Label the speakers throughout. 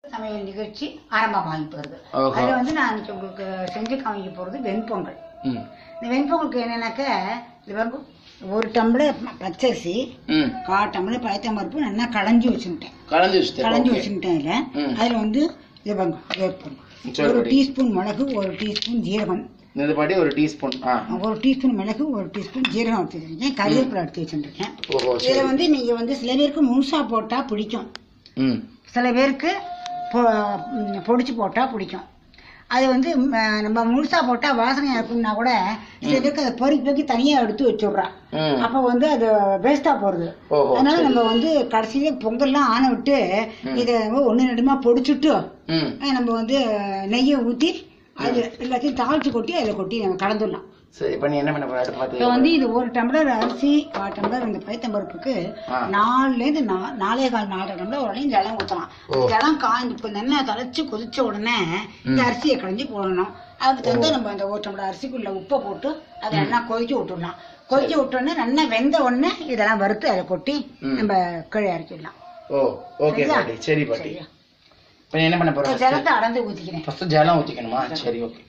Speaker 1: சமையல் நிகழ்ச்சி ஆரம்பமாகி போகிறது
Speaker 2: ஓஹோ.
Speaker 1: அதில் வந்து நான் இன்னைக்கு உங்களுக்கு செஞ்சு காமிக்க போகிறது வெண்பொங்கல்
Speaker 2: ம்
Speaker 1: இந்த வெண்பொங்கலுக்கு என்னன்னாக்க இது வந்து ஒரு டம்ளர் ப- பச்சரிசி
Speaker 2: ம்
Speaker 1: கால் டம்ளர் பழத்தம்பருப்பு நல்லா களைஞ்சி வச்சுக்கிட்டேன்
Speaker 2: கலந்து வச்சுட்டேன்
Speaker 1: களைஞ்சி
Speaker 2: ஓகே
Speaker 1: வச்சுக்கிட்டேன் இதில்
Speaker 2: ம்.
Speaker 1: அதில் வந்து இது பாருங்க, வேப்பம்.
Speaker 2: சரி,
Speaker 1: ஒரு
Speaker 2: ready.
Speaker 1: டீஸ்பூன் மிளகு ஒரு டீஸ்பூன் ஜீரகம்
Speaker 2: இது பாட்டி ஒரு டீஸ்பூன் ஆ
Speaker 1: ஒரு டீஸ்பூன் மிளகு ஒரு டீஸ்பூன் ஜீரகம் எடுத்து வச்சிருக்கேன் கருவேப்பிலை எடுத்து வச்சுருக்கேன்
Speaker 2: ஓஹோ சரி
Speaker 1: இதில் வந்து நீங்கள் வந்து சில பேருக்கு முழுசா போட்டால் பிடிக்கும்
Speaker 2: ம்
Speaker 1: சில பேருக்கு பொ- ம், பொடிச்சு போட்டால் பிடிக்கும் அது வந்து ம், நம்ம முழுசா போட்டால் வாசனை இருக்கும்னா கூட சில பேருக்கு அதை பொறுக்கி பொறுக்கி தனியாக எடுத்து வச்சுடுறா
Speaker 2: ம்
Speaker 1: அப்போ வந்து அது வேஸ்ட்டாக போகிறது
Speaker 2: ஓஹோ
Speaker 1: அதனால
Speaker 2: சரி
Speaker 1: நம்ம வந்து கடைசியில பொங்கல்லாம் ஆன விட்டு இதை ஒன்று ரெண்டுமா பொடிச்சுட்டு
Speaker 2: ம்
Speaker 1: அஹ், நம்ம வந்து நெய்யை ஊற்றி அது எல்லாத்தையும் தாளிச்சு கொட்டி அதில் கொட்டி நம்ம கலந்துடலாம்
Speaker 2: சரி இப்போ நீ என்ன பண்ண போற அடுத்து
Speaker 1: இப்போ
Speaker 2: பார்த்து
Speaker 1: வந்து இது ஒரு டம்ளர் அரிசி கால் டம்ளர் இந்த பைத்தம்பருப்புக்கு
Speaker 2: ஆ.
Speaker 1: நாலுலேருந்து நா நாலே கால் நாலரை டம்ளர் உடனே ஜலம் ஊற்றலாம்
Speaker 2: ஓ.
Speaker 1: ஜலம் காய்ந்து இப்போ நல்லா தலைச்சு கொதிச்ச உடனே இந்த அரிசியை களைஞ்சி போடணும் அதுக்கு வந்து நம்ம அந்த ஒரு டம்ளர் அரிசிக்குள்ள உப்பை போட்டு அதை நல்லா கொதிச்சு விட்டுடலாம் கொதிச்சு விட்டோடனே நல்லா வெந்த உடனே இதெல்லாம் வறுத்து அதை கொட்டி
Speaker 2: ம்.
Speaker 1: நம்ம கீழே இறக்கிடலாம்
Speaker 2: ஓ ஓகே
Speaker 1: சரியா?
Speaker 2: பாட்டி சரி பாட்டி
Speaker 1: சரியா?
Speaker 2: இப்போ நீ என்ன பண்ண
Speaker 1: இப்போ
Speaker 2: போற
Speaker 1: ஜலத்தை அடந்து ஊற்றிக்கிறேன்
Speaker 2: ஃபர்ஸ்ட் ஜலம் ஊற்றிக்கணுமா சரி ஓகே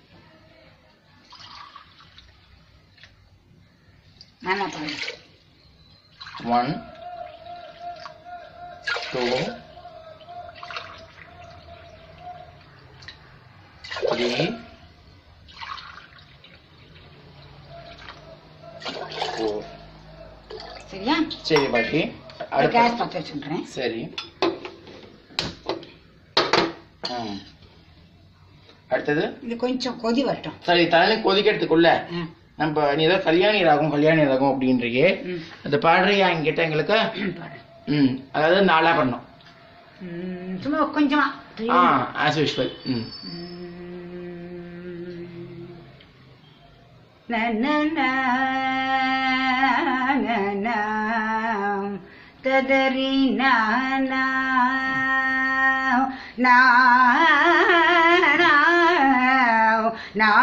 Speaker 1: நல்லா பாருங்க
Speaker 2: ஒன் டூ த்ரீ ஃபோர்
Speaker 1: சரியா
Speaker 2: சரி பாட்டி
Speaker 1: இப்போ
Speaker 2: அடுத்து
Speaker 1: கேஸ் பற்ற வச்சுக்கிறேன்
Speaker 2: சரி ம் அடுத்தது
Speaker 1: இது கொஞ்சம் கொதி வரட்டும்
Speaker 2: சரி தலை கொதிக்கிறதுக்குள்ள
Speaker 1: ஆ.
Speaker 2: நம்ம நீ ஏதோ கல்யாணி ராகம் கல்யாணி ராகம் அப்படின்றியே
Speaker 1: ம்.
Speaker 2: அது பாடுறியா என்கிட்ட எங்களுக்கு
Speaker 1: பாரு.
Speaker 2: ம் அதாவது நாளா பண்ணோம்
Speaker 1: ம், சும்மா கொஞ்சமா
Speaker 2: ஆ ஆஸ் யூஸ்வல் ம்
Speaker 1: Na na na na na tadari na na na na na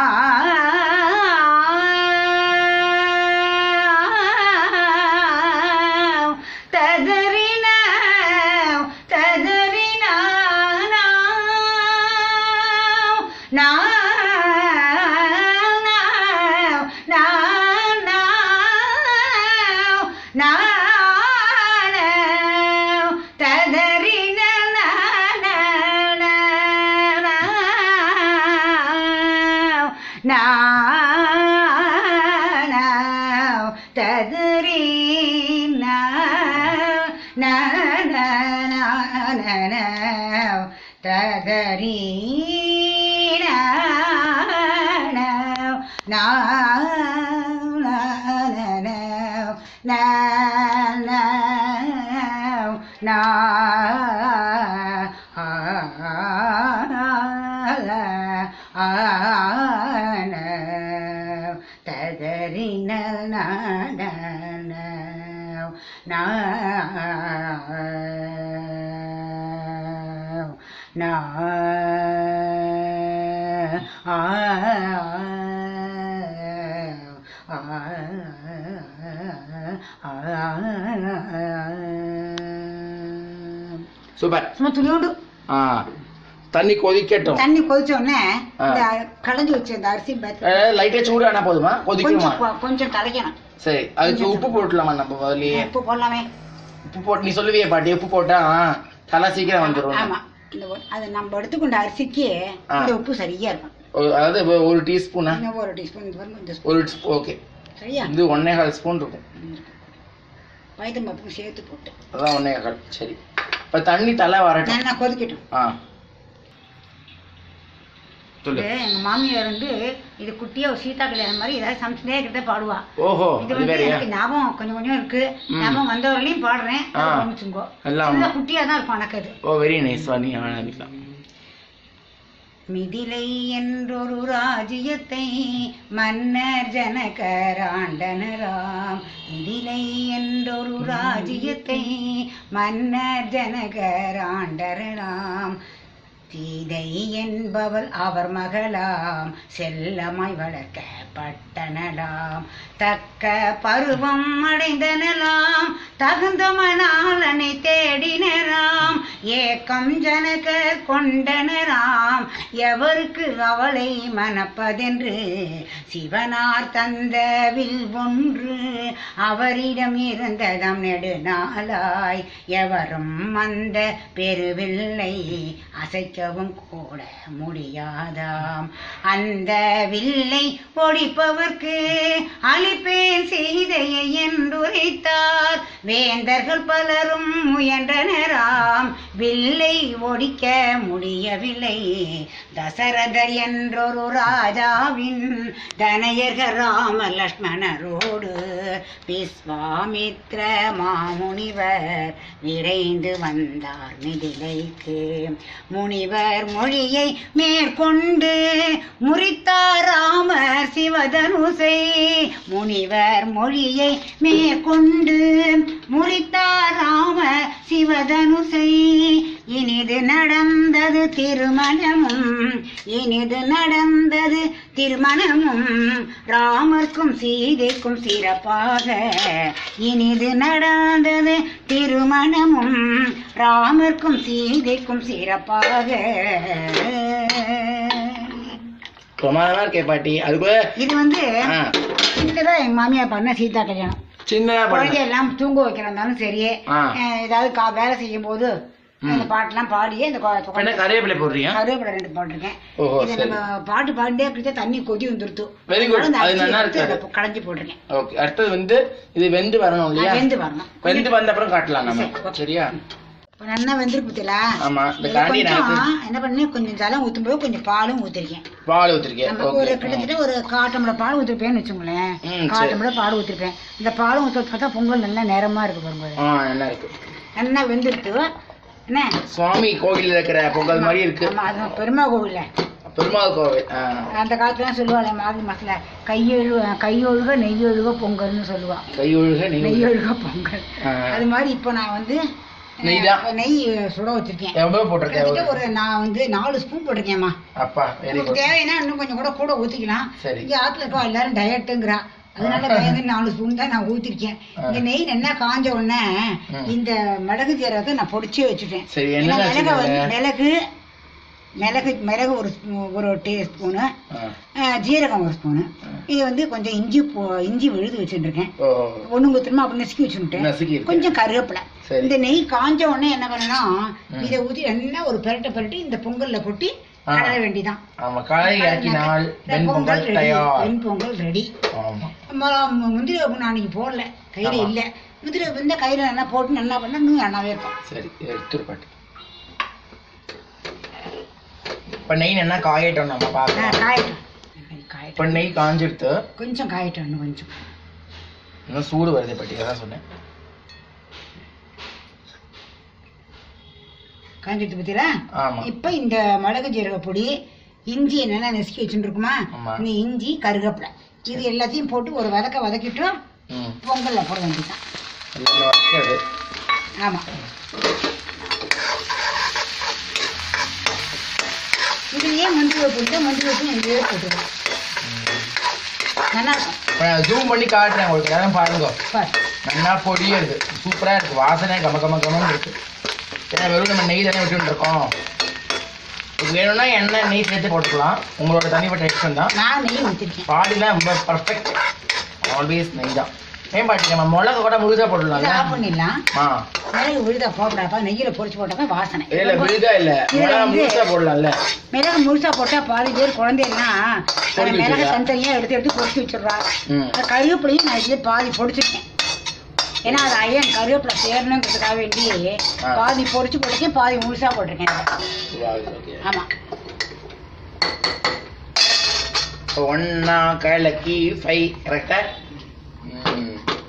Speaker 1: tadari na tadari na na na na na na ததறி ததறி ததறி ததறின
Speaker 2: சூப்பர்
Speaker 1: சும்மா துணியோண்டு
Speaker 2: ஆ தண்ணி கொதிக்கட்டும்
Speaker 1: தண்ணி கொதிச்ச உடனே
Speaker 2: ஆ.
Speaker 1: இந்த களைஞ்சு வச்ச இந்த அரிசி பருப்பு
Speaker 2: லைட்டா சூடு ஆனா போதுமா கொதிக்குமா
Speaker 1: கொஞ்சம் கொ- கொஞ்சம் கலைக்கணும்
Speaker 2: சரி அதுக்கு உப்பு போட்டுலாமா நம்ம முதல்லயே
Speaker 1: உப்பு போடலாமே
Speaker 2: உப்பு போட்டு நீ சொல்லுவியே பாட்டி உப்பு போட்டா தலை சீக்கிரம் வந்துடும்
Speaker 1: ஆமா இந்த ஒ- அது நம்ம எடுத்துக்கொண்ட அரிசிக்கு
Speaker 2: ஆ.
Speaker 1: இந்த உப்பு சரியா இருக்கும்
Speaker 2: அதாவது ஒரு- ஒரு டீஸ்பூனா
Speaker 1: இன்னும் ஒரு டீஸ்பூன் இந்த பாருங்க, இந்த ஸ்பூன்
Speaker 2: ஒரு ஓகே
Speaker 1: சரியா
Speaker 2: இது ஒன்னே கால் ஸ்பூன் இருக்கும்
Speaker 1: வயது பருப்பு சேர்த்து போட்டு
Speaker 2: அதான் ஒன்னே கால் சரி இப்ப தண்ணி தலை வரட்டும்
Speaker 1: நல்லா கொதிக்கட்டும்
Speaker 2: ஆ சொல்லு
Speaker 1: இது எங்க மாமியார் வந்து இது குட்டியா ஒரு சீதா கல்யாணம் மாதிரி ஏதாவது சமைச்சுட்டே இருக்கிறத பாடுவா
Speaker 2: ஓஹோ
Speaker 1: இது
Speaker 2: அது
Speaker 1: வந்து
Speaker 2: வேறயா
Speaker 1: எனக்கு ஞாபகம் கொஞ்சம் கொஞ்சம் இருக்கு
Speaker 2: ம்.
Speaker 1: ஞாபகம் வந்தவர்களையும் பாடுறேன்
Speaker 2: ஆ.
Speaker 1: கவனிச்சுங்கோ
Speaker 2: எல்லாம்
Speaker 1: சின்ன குட்டியா தான் இருக்கும் எனக்கு அது
Speaker 2: ஓ வெரி நைஸ் வாணி ஆரம்பிக்கலாம்
Speaker 1: மிதிலை என்றொரு ராஜ்யத்தை மன்னர் ஜனகராண்டனராம் மிதிலை என்றொரு ராஜ்யத்தை மன்னர் ஜனகராண்டனராம் சீதை என்பவள் அவர் மகளாம் செல்லமாய் வளர்க்கப்பட்டனலாம் தக்க பருவம் அடைந்தனலாம் தகுந்த மணாளனை தேடினராம் ஏக்கம் ஜனக கொண்டனராம் எவருக்கு அவளை மணப்பதென்று சிவனார் தந்த வில் ஒன்று அவரிடம் இருந்ததம் நெடுநாளாய் எவரும் அந்த பெருவில்லை அசைக்கவும் கூட முடியாதாம் அந்த வில்லை ஒடிப்பவர்க்கு அழிப்பேன் செய்தையை என்றுரைத்தார் வேந்தர்கள் பலரும் முயன்றனராம் வில்லை ஒடிக்க முடியவில்லை தசரதர் என்றொரு ராஜாவின் தனயர்கள் ராம லக்ஷ்மணரோடு விஸ்வாமித்ர மாமுனிவர் விரைந்து வந்தார் மிதிலைக்கு முனிவர் மொழியை மேற்கொண்டு முறித்தார் ராமர் சிவதனுசை முனிவர் மொழியை மேற்கொண்டு முறித்தார் ராமர் சிவதனுசை இனிது நடந்தது திருமணமும் இனிது நடந்தது திருமணமும் ராமர்க்கும் சீதைக்கும் சிறப்பாக இனிது நடந்தது திருமணமும் ராமர்க்கும் சீதைக்கும் சிறப்பாக
Speaker 2: பிரமாதமா இருக்கே பாட்டி அதுக்குள்ள
Speaker 1: இது வந்து
Speaker 2: ஆ,
Speaker 1: சின்னதா எங்க மாமியார் பண்ண சீதா கல்யாணம்
Speaker 2: சின்னதா
Speaker 1: குழந்தை
Speaker 2: பண்ணு
Speaker 1: எல்லாம் தூங்க வைக்கிறதாலும் சரி
Speaker 2: ஆ.
Speaker 1: அஹ் ஏதாவது கா வேலை செய்யும் போது
Speaker 2: ம்.
Speaker 1: அந்த பாட்டெல்லாம் பாடியே இந்த கொ-
Speaker 2: பண்ண கறிவேப்பிலை போடுறீங்க
Speaker 1: கருவேப்பிலை ரெண்டு போட்டிருக்கேன்
Speaker 2: ஓஹோ,
Speaker 1: இதை
Speaker 2: சரி.
Speaker 1: நம்ம பாட்டு பாடிட்டே அப்படியே தண்ணி கொதி வந்துருத்து
Speaker 2: Very good.
Speaker 1: அதனால இந்த
Speaker 2: அது
Speaker 1: அரிசியை
Speaker 2: நல்லா
Speaker 1: எடுத்து
Speaker 2: இருக்கு.
Speaker 1: அதை களைஞ்சு போட்டிருக்கேன்
Speaker 2: ஓகே அடுத்தது வந்து இது வெந்து வரணும் இல்லையா
Speaker 1: அது வெந்து வரணும்
Speaker 2: வெந்து வந்த அப்புறம் காட்டலாம் நம்ம
Speaker 1: சரி.
Speaker 2: சரியா
Speaker 1: இப்ப நல்லா வெந்திருக்கு பத்தியா
Speaker 2: ஆமா இந்த கரண்டி
Speaker 1: கொஞ்சம்
Speaker 2: நான்
Speaker 1: என்ன பண்ணி கொஞ்சம் ஜலம் ஊத்தும்போது கொஞ்சம் பாலும் ஊத்திருக்கேன்
Speaker 2: பால் ஊத்திருக்கேன்
Speaker 1: நம்ம ஒரு
Speaker 2: ஓகே
Speaker 1: கிட்டத்தட்ட ஒரு காட்டம்பளை பால் ஊத்திருப்பேன்னு வச்சுங்களேன்
Speaker 2: ம், சரி.
Speaker 1: காட்டம்பளை பால் ஊத்திருப்பேன் இந்த பாலும் ஊற்றி பார்த்தா பொங்கல் நல்லா நேரமா இருக்கு பாருங்க
Speaker 2: ஆ நல்லா இருக்கு
Speaker 1: நல்லா வெந்துடுத்து என்ன
Speaker 2: சுவாமி கோவில்ல இருக்கிற பொங்கல் மாதிரி இருக்கு
Speaker 1: ஆமா அது பெருமா கோவில்ல
Speaker 2: பெருமாள் கோவில் ஆ.
Speaker 1: அந்த காலத்துல சொல்லுவாள் மாதி மாசத்துல கையொழு கையொழுக நெய்யொழுக பொங்கல்னு சொல்லுவா
Speaker 2: கை ஒழுக நெய் ஒழுக.
Speaker 1: நெய்யொழுக பொங்கல்
Speaker 2: ஆ.
Speaker 1: அது மாதிரி இப்போ நான் வந்து
Speaker 2: நெய் தான்.
Speaker 1: அஹ், நெய் சுட வச்சிருக்கேன்
Speaker 2: எவ்வளவு போட்டிருக்கேன்
Speaker 1: கிட்டத்தட்ட ஒரு நான் வந்து நாலு ஸ்பூன் போட்டிருக்கேன்மா
Speaker 2: அப்பா வெரி
Speaker 1: உங்களுக்கு
Speaker 2: குட்
Speaker 1: தேவைன்னா இன்னும் கொஞ்சம் கூட கூட ஊத்திக்கலாம்
Speaker 2: சரி.
Speaker 1: இங்க ஆத்துல இருக்கா எல்லாரும் டயட்டுங்கிறா அதனால பயந்து நாலு ஸ்பூன் தான் நான் ஊத்திருக்கேன்
Speaker 2: ஆ.
Speaker 1: இந்த நெய் நல்லா காஞ்ச உடனே
Speaker 2: ம்.
Speaker 1: இந்த மிளகு ஜீரகத்தை நான் பொடிச்சே வச்சுட்டேன்
Speaker 2: சரி,
Speaker 1: ஏன்னா
Speaker 2: என்னென்ன
Speaker 1: மிளகு வந்து
Speaker 2: வச்சுருக்க?
Speaker 1: மிளகு மிளகு மிளகு ஒரு ஸ்பூ- ஒரு டீஸ்பூனு
Speaker 2: ஆ.
Speaker 1: ஜீரகம் ஒரு ஸ்பூனு
Speaker 2: ம்.
Speaker 1: இது வந்து கொஞ்சம் இஞ்சி போ- இஞ்சி விழுது வச்சுருக்கேன்
Speaker 2: ஓ
Speaker 1: ஒண்ணுங்க திரும்ப அப்படி நசுக்கி வச்சுட்டேன்
Speaker 2: நசுக்கி இருக்கு.
Speaker 1: கொஞ்சம் கருவேப்பிலை
Speaker 2: சரி.
Speaker 1: இந்த நெய் காஞ்ச உடனே என்ன பண்ணணும்
Speaker 2: ம்.
Speaker 1: இதை ஊத்தி நல்லா ஒரு பெரட்டை பெரட்டி இந்த பொங்கல்ல கொட்டி
Speaker 2: ஆ.
Speaker 1: கடல வேண்டிதான்
Speaker 2: ஆமா காலை ஆக்கினால் வெண்பொங்கல்
Speaker 1: ரெடி
Speaker 2: தயார்
Speaker 1: வெண்பொங்கல் ரெடி
Speaker 2: ஆமா
Speaker 1: ம- முந்திரி பருப்பு நான் அன்னைக்கு போடல கையில
Speaker 2: ஆமா.
Speaker 1: இல்ல முந்திரி பருப்பு இந்த கையில நல்லா போட்டு நல்லா பண்ணா இன்னும் நல்லாவே இருக்கும்
Speaker 2: சரி எடுத்துரு பாட்டி இப்ப நெய் என்ன காயட்டும் நம்ம
Speaker 1: ஆ,
Speaker 2: பார்க்கலாம்
Speaker 1: காயட்டும் காயட்டும்
Speaker 2: இப்ப நெய் காஞ்சிடுத்து
Speaker 1: கொஞ்சம் காயட்டும் இன்னும் கொஞ்சம்
Speaker 2: இன்னும் சூடு வருது பாட்டி அதான் சொன்னேன்
Speaker 1: காஞ்சிட்டு பத்தியா
Speaker 2: ஆமா
Speaker 1: இப்ப இந்த மிளகு ஜீரக பொடி இஞ்சி என்னென்ன நசுக்கி வச்சுருக்குமா
Speaker 2: ஆமா.
Speaker 1: இந்த இஞ்சி கருவேப்பிலை இது எல்லாத்தையும் போட்டு ஒரு வதக்க வதக்கிட்டு
Speaker 2: ம்
Speaker 1: பொங்கல்ல போட வேண்டியதுதான்
Speaker 2: எல்லாம் வதக்கிறது
Speaker 1: ஆமா இதுலயே மஞ்சள் உப்பு போட்டு மஞ்சள் உப்பு இதுலயே போட்டுருவோம் நல்லா இருக்கும்
Speaker 2: இப்ப நான் ஜூம் பண்ணி காட்டுறேன் உங்களுக்கு எல்லாரும் பாருங்க
Speaker 1: பாரு
Speaker 2: நல்லா பொடியே இருக்கு சூப்பரா இருக்கு வாசனை கம கம கமன்னு இருக்கு ஏன்னா வெறும் நம்ம நெய் தானே விட்டுட்டு இருக்கோம் உங்களுக்கு வேணும்னா எண்ணெய் நெய் சேர்த்து போட்டுக்கலாம் உங்களோட தனிப்பட்ட இஷ்டம் தான்
Speaker 1: நான் நெய் ஊற்றிருக்கேன்
Speaker 2: பாடிலாம் ரொம்ப பர்ஃபெக்ட் ஆல்வேஸ் நெய் தான் ஏன் பாட்டி நம்ம மிளகு கூட முழுசா
Speaker 1: இதை
Speaker 2: போட்டுடலாம்ல
Speaker 1: ஆஃப் பண்ணிடலாம்
Speaker 2: ஆ
Speaker 1: மிளகு விழுதா போடாப்பா நெய்யில பொரிச்சு போட்டாதான் வாசனை
Speaker 2: இல்ல விழுதா இல்ல
Speaker 1: இதுல
Speaker 2: மிளகா
Speaker 1: வந்து-
Speaker 2: முழுசா போடலாம்ல
Speaker 1: மிளகு முழுசா போட்டா பாதி பேர் குழந்தைலாம் அந்த
Speaker 2: பொடிச்சு
Speaker 1: மிளகை
Speaker 2: வச்சிருக்கா?
Speaker 1: தனித்தனியா எடுத்து எடுத்து பொடிச்சு வச்சிடுறா
Speaker 2: ம்
Speaker 1: இந்த கருவேப்பிலையும் நான் இதுல பாதி பொடிச்சிருக்கேன் ஏன்னா அது ஐயன் கருவேப்பிலை சேரணுங்கிறதுக்காக வேண்டி
Speaker 2: ஆ.
Speaker 1: பாதி பொடிச்சு போட்டிருக்கேன் பாதி முழுசா போட்டிருக்கேன் இதுல.
Speaker 2: ஓகே
Speaker 1: ஆமா
Speaker 2: ஒன்னா கலக்கி ஃபை கரெக்டா ம்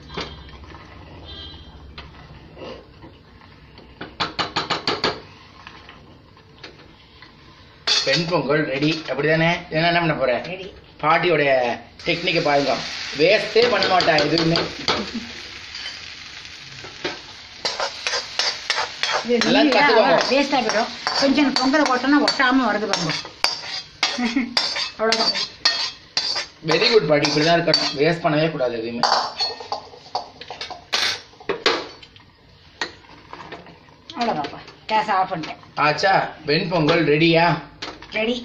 Speaker 2: பெண் பொங்கல் ரெடி அப்படிதானே என்ன என்ன பண்ண போற
Speaker 1: ரெடி
Speaker 2: பாட்டியோடைய டெக்னிக்கை பாருங்க வேஸ்டே பண்ண மாட்டா எதுவுமே
Speaker 1: இது
Speaker 2: எல்லாம் கத்துக்கோங்க.
Speaker 1: வேஸ்டா போயிடும் கொஞ்சம் பொங்கலை போட்டோம்னா ஒட்டாம வருது பாருங்க அவ்வளவுதான்
Speaker 2: வெரி குட் பாட்டி இப்படிதான் இருக்கணும் வேஸ்ட் பண்ணவே கூடாது எதுவுமே
Speaker 1: அவ்வளவுதான்ப்பா கேஸ் ஆஃப் பண்ணிட்டேன்
Speaker 2: ஆச்சா வெண்பொங்கல் ரெடியா
Speaker 1: ரெடி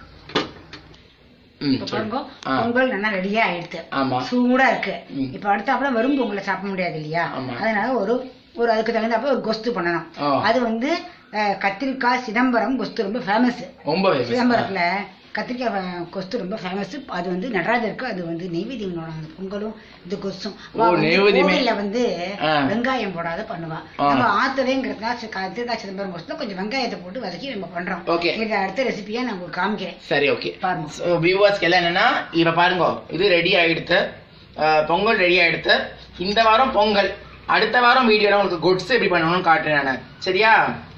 Speaker 2: ம்
Speaker 1: இப்போ
Speaker 2: சொல்லு.
Speaker 1: பாருங்க
Speaker 2: ஆ
Speaker 1: பொங்கல் நல்லா ரெடியா ஆயிடுது
Speaker 2: ஆமா
Speaker 1: சூடா இருக்கு
Speaker 2: ம்.
Speaker 1: இப்ப அடுத்தாப்புல வெறும் பொங்கலை சாப்பிட முடியாது இல்லையா
Speaker 2: ஆமா.
Speaker 1: அதனால ஒரு ஒரு அதுக்கு தகுந்தாப்புல ஒரு கொஸ்து பண்ணணும்
Speaker 2: ஆ.
Speaker 1: அது வந்து அஹ், கத்திரிக்காய் சிதம்பரம் கொஸ்து ரொம்ப ஃபேமஸ்
Speaker 2: ரொம்ப famous.
Speaker 1: சிதம்பரத்துல கத்திரிக்காய் அஹ், கொஸ்து ரொம்ப ஃபேமஸ் அது வந்து நடராஜருக்கு அது வந்து நெய்வேத்தியம் அந்த பொங்கலும் இந்த கொஸ்தும்
Speaker 2: ஓ, நெய்வேத்தியமே.
Speaker 1: கோவில்ல வந்து
Speaker 2: ஆ.
Speaker 1: வெங்காயம் போடாத பண்ணுவா
Speaker 2: ஆ.
Speaker 1: நம்ம ஆத்துலேங்கிறதுனால சி- கத்திரிக்காய் சிதம்பரம் கொஸ்துல கொஞ்சம் வெங்காயத்தை போட்டு வதக்கி நம்ம பண்றோம்
Speaker 2: Okay.
Speaker 1: இது அடுத்த ரெசிபியா நான் உங்களுக்கு காமிக்கிறேன்
Speaker 2: சரி ஓகே
Speaker 1: பாருங்க
Speaker 2: ஸோ வியூவர்ஸ்க்கு எல்லாம் என்னன்னா இப்ப பாருங்க இது ரெடி ஆயிடுத்து அஹ், பொங்கல் ரெடி ஆயிடுத்து இந்த வாரம் பொங்கல் அடுத்த வாரம் வீடியோல உங்களுக்கு குட்ஸ் எப்படி பண்ணணும்னு காட்டுறேன் நான் சரியா